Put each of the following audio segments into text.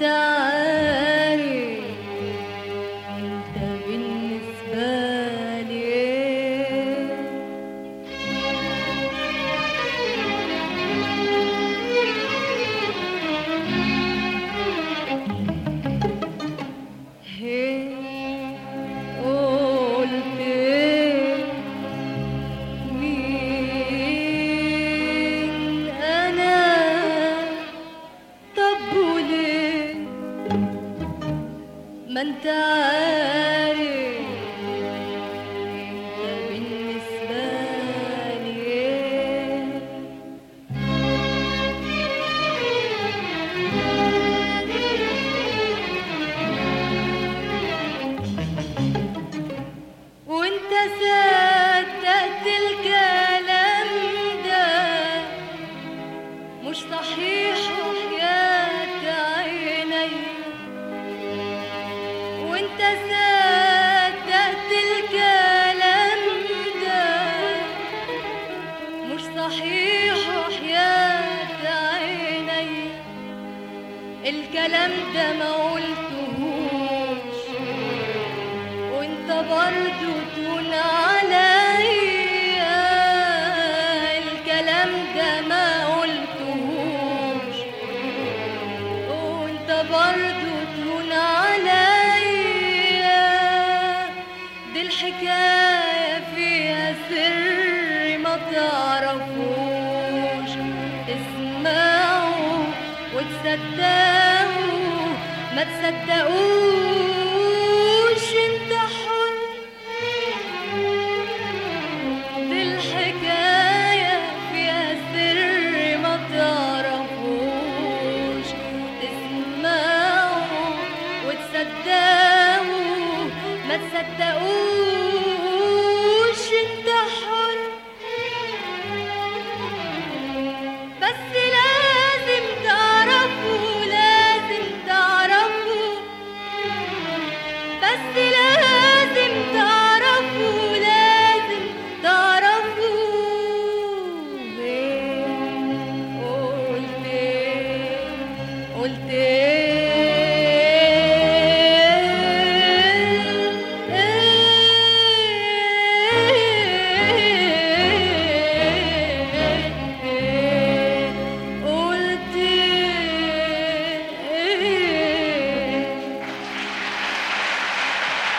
انت عارف انت بالنسبة لي ايه هي قلت ايه مين انا طب وليه ما انت عارف انت بالنسبة لي ايه وانت صدقت الكلام ده مش صحيح وحياة عيني وانت صدقت الكلام ده مش صحيح وحياة عيني الكلام ده ما قلتهوش وانت برضو تقول عليا الكلام ده ما قلتهوش وانت برضو تقول عليا دي الحكاية فيها سر ما تعرفوش اسمعوا وتصدقوا ما تصدقوش انت حر دي الحكاية فيها سر ما تعرفوش اسمعوا وتصدقوا ما تصدقوش انت حر بس لازم تعرفوا لازم تعرفوا بس لازم تعرفوا لازم تعرفوا ايه قلت ايه قلت ايه قلت ايه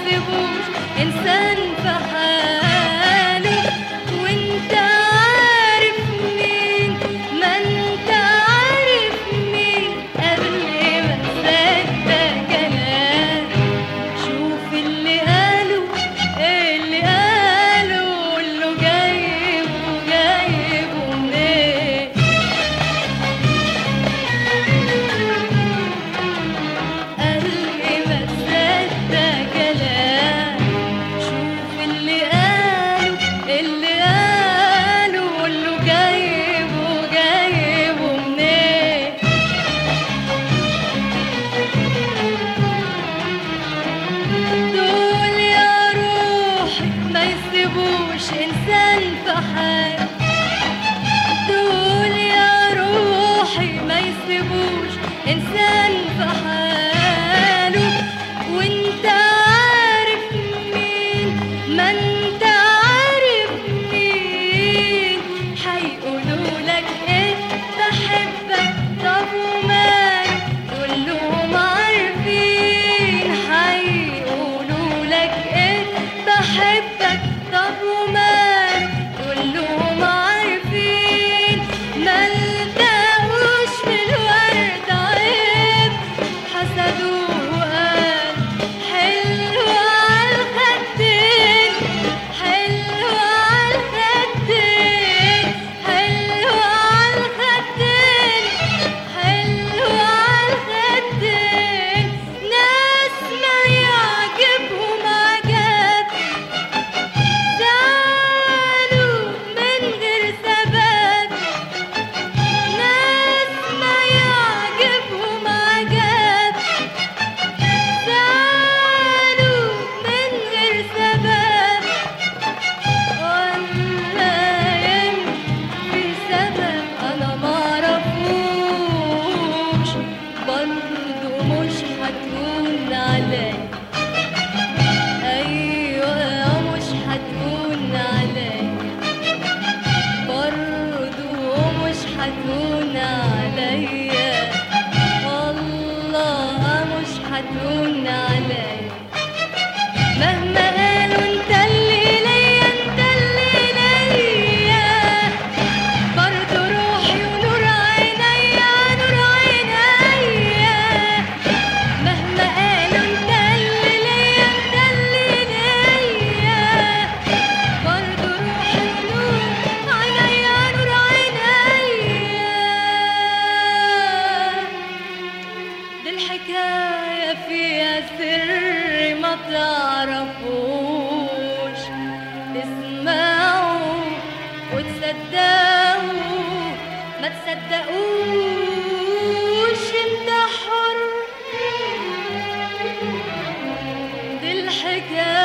يسيبوش إنسان في حاله وانت عارف مين ما انت عارف مين قبل ما تصدق كلام شوف اللي قالوا اللي قالوا اللي جايبه جايبه منين قلبي ما تصدق كلام شوف اللي قالوا اللي قالوا اللي جايبه جايبه منين دول يا روحي ما يسيبوش انسان في حاله دول يا روحي ما يسيبوش انسان في حاله وانت عارف مين ما انت عارف مين هيقولوا لك ايه بحبك طب ومالك كلهم عارفين هيقولوا لك ايه بحبك طب ومالك كلهم عارفين ما لقوش في الورد عيب حسدوه وقال حلو عالخدين حلو عالخدين حلو عالخدين حلو عالخدين ناس ما يعجبهم عجب زعلوا من غير سبب ناس ما يعجبهم عجب زعلوا من غير سبب ولا يمكن في سبب انا معرفوش برضه مش هتكون عليا ايوه مش هتكون عليا برضه مش هتكون عليا والله مش هتكون عليا مهما قالوا انت اللي ليا انت اللي ليا برضه روحي ونور عينيا نور عينيا مهما قالوا انت اللي ليا انت اللي ليا برضه روحي ونور عينيا نور عينيا دي الحكاية فيها سر ما تعرفوش تسمعوا وتصدقوا ما تصدقوش انت حر دي الحكاية